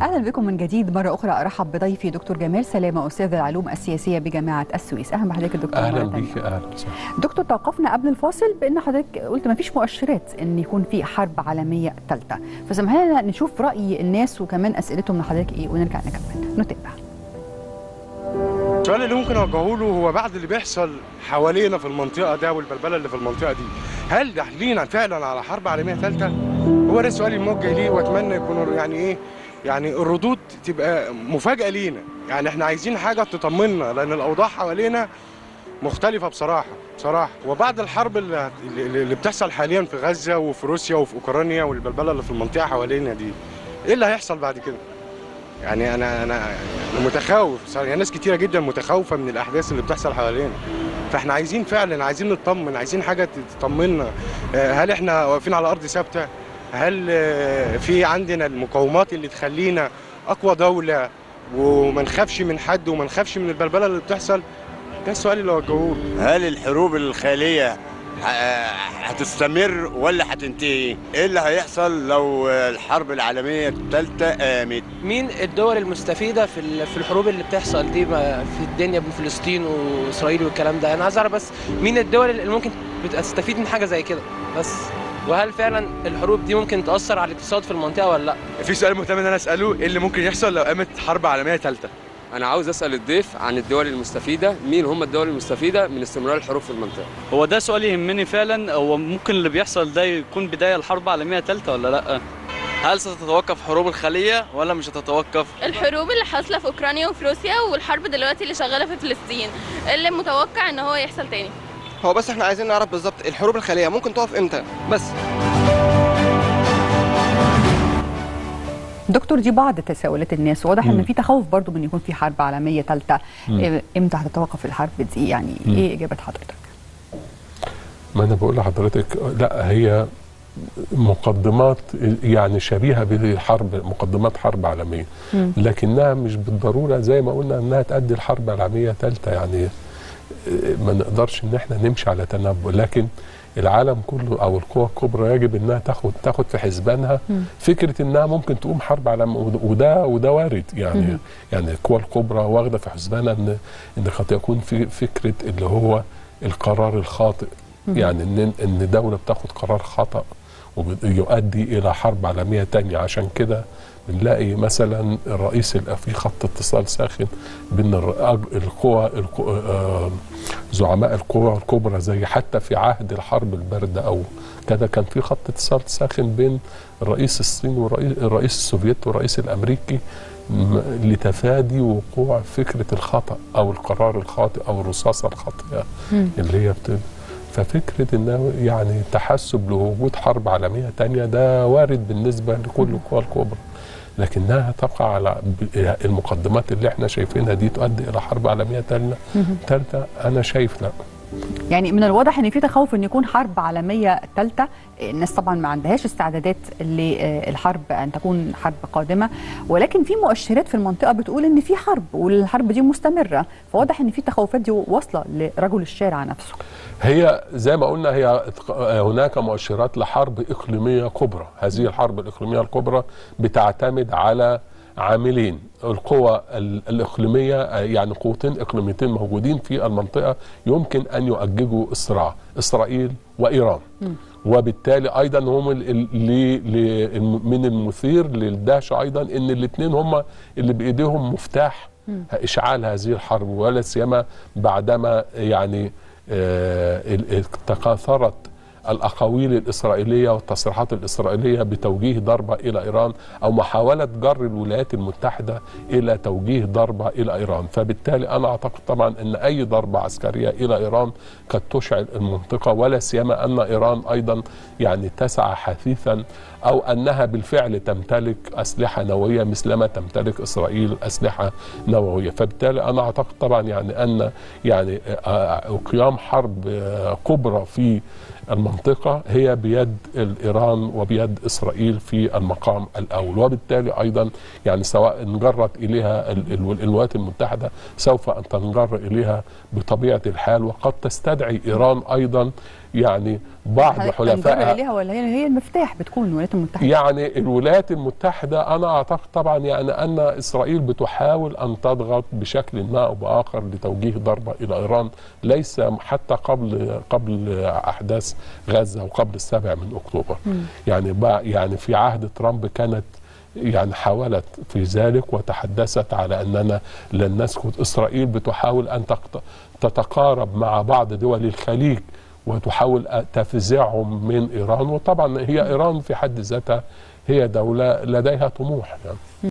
اهلا بكم من جديد مره اخرى ارحب بضيفي دكتور جمال سلامه استاذ العلوم السياسيه بجامعه السويس اهلا بحضرتك دكتور اهلا مرة تانية. بيك اهلا وسهلا دكتور توقفنا قبل الفاصل بان حضرتك قلت ما فيش مؤشرات ان يكون في حرب عالميه ثالثه فسمح لنا نشوف راي الناس وكمان اسئلتهم لحضرتك ايه ونرجع نكمل نتابع السؤال اللي ممكن اوجهه له هو بعد اللي بيحصل حوالينا في المنطقه ده والبلبله اللي في المنطقه دي هل داخلين فعلا على حرب عالميه ثالثه؟ هو ده السؤال الموجه ليه واتمنى يكون يعني ايه يعني الردود تبقى مفاجاه لينا يعني احنا عايزين حاجه تطمنا لان الاوضاع حوالينا مختلفة بصراحة بصراحة وبعد الحرب اللي, اللي اللي بتحصل حاليا في غزة وفي روسيا وفي أوكرانيا والبلبلة اللي في المنطقة حوالينا دي إيه اللي هيحصل بعد كده؟ يعني أنا أنا أنا متخوف بصراحة يعني ناس كتيرة جدا متخوفة من الأحداث اللي بتحصل حوالينا فاحنا عايزين فعلا عايزين نطمن عايزين حاجة تطمنا آه، هل احنا واقفين على أرض ثابتة؟ هل آه، في عندنا المقومات اللي تخلينا أقوى دولة وما نخافش من حد وما نخافش من البلبلة اللي بتحصل؟ ده السؤال اللي وجهوه هل الحروب الخالية ه- هتستمر ولا هتنتهي؟ ايه اللي هيحصل لو الحرب العالمية الثالثة قامت؟ مين الدول المستفيده في ال- في الحروب اللي بتحصل دي ما في الدنيا بين فلسطين واسرائيل والكلام ده انا عايز اعرف بس مين الدول اللي ممكن تستفيد من حاجه زي كده بس وهل فعلا الحروب دي ممكن تاثر على الاقتصاد في المنطقه ولا لا في سؤال مهتم ان انا اساله ايه اللي ممكن يحصل لو قامت حرب عالميه ثالثه أنا عاوز أسأل الضيف عن الدول المستفيدة مين هم الدول المستفيدة من استمرار الحروب في المنطقة هو ده سؤال يهمني فعلا هو ممكن اللي بيحصل ده يكون بداية لحرب عالمية ثالثة ولا لا؟ هل ستتوقف حروب الخلية ولا مش هتتوقف؟ الحروب اللي حاصله في اوكرانيا وفي روسيا والحرب دلوقتي اللي شغاله في فلسطين اللي متوقع ان هو يحصل تاني هو بس احنا عايزين نعرف بالظبط الحروب الخلية ممكن تقف امتى بس دكتور دي بعض تساؤلات الناس واضح ان مم. في تخوف برضو من يكون في حرب عالميه ثالثه مم. امتى هتتوقف الحرب دي يعني مم. ايه اجابه حضرتك ما انا بقول لحضرتك لا هي مقدمات يعني شبيهه بالحرب مقدمات حرب عالميه مم. لكنها مش بالضروره زي ما قلنا انها تؤدي الحرب العالميه ثالثه يعني ما نقدرش ان احنا نمشي على تنبؤ لكن العالم كله او القوى الكبرى يجب انها تاخد تاخد في حسبانها مم. فكره انها ممكن تقوم حرب عالميه وده وده وارد يعني مم. يعني القوى الكبرى واخده في حسبانها ان ان قد يكون في فكره اللي هو القرار الخاطئ مم. يعني ان ان دوله بتاخد قرار خطا ويؤدي الى حرب عالميه تانية عشان كده بنلاقي مثلا الرئيس ال- في خط اتصال ساخن بين الر- القوى القو- آه، زعماء القوى الكبرى زي حتى في عهد الحرب البارده او كده كان في خط اتصال ساخن بين الرئيس الصيني والرئيس الرئيس السوفيتي والرئيس الامريكي م- لتفادي وقوع فكره الخطا او القرار الخاطئ او الرصاصه الخاطئه مم. اللي هي بت... ففكره انه يعني تحسب لوجود حرب عالميه تانية ده وارد بالنسبه لكل القوى الكبرى لكنها تقع على ب- المقدمات اللي احنا شايفينها دي تؤدي الى حرب عالميه تانية مم. ثالثه انا شايف لا يعني من الواضح ان في تخوف ان يكون حرب عالميه ثالثه الناس طبعا ما عندهاش استعدادات للحرب ان تكون حرب قادمه ولكن في مؤشرات في المنطقه بتقول ان في حرب والحرب دي مستمره فواضح ان في تخوفات دي واصله لرجل الشارع نفسه هي زي ما قلنا هي هناك مؤشرات لحرب اقليميه كبرى هذه الحرب الاقليميه الكبرى بتعتمد على عاملين القوى ال- الاقليميه يعني قوتين اقليميتين موجودين في المنطقه يمكن ان يؤججوا الصراع اسرائيل وايران وبالتالي ايضا هم ال- ال- ل- ل- من المثير للدهشه ايضا ان الاثنين هم اللي بايديهم مفتاح اشعال هذه الحرب ولا سيما بعدما يعني آه، ال- ال- تكاثرت الاقاويل الاسرائيليه والتصريحات الاسرائيليه بتوجيه ضربه الى ايران او محاوله جر الولايات المتحده الى توجيه ضربه الى ايران، فبالتالي انا اعتقد طبعا ان اي ضربه عسكريه الى ايران قد تشعل المنطقه ولا سيما ان ايران ايضا يعني تسعى حثيثا او انها بالفعل تمتلك اسلحه نوويه مثلما تمتلك اسرائيل اسلحه نوويه، فبالتالي انا اعتقد طبعا يعني ان يعني آه، آه، قيام حرب آه، كبرى في المنطقة هي بيد إيران وبيد إسرائيل في المقام الأول وبالتالي أيضا يعني سواء انجرت إليها ال- ال- الولايات المتحدة سوف أن تنجر إليها بطبيعة الحال وقد تستدعي إيران أيضا يعني بعض حضرتك تنجر حلفائها اليها ولا هي هي المفتاح بتكون الولايات المتحده يعني الولايات المتحدة أنا أعتقد طبعا يعني أن إسرائيل بتحاول أن تضغط بشكل ما أو بآخر لتوجيه ضربة إلى إيران ليس حتى قبل قبل أحداث غزة وقبل السابع من أكتوبر يعني بقى- يعني في عهد ترامب كانت يعني حاولت في ذلك وتحدثت على أننا لن نسكت إسرائيل بتحاول أن تقت- تتقارب مع بعض دول الخليج وتحاول تفزعهم من إيران وطبعا هي إيران في حد ذاتها هي دولة لديها طموح يعني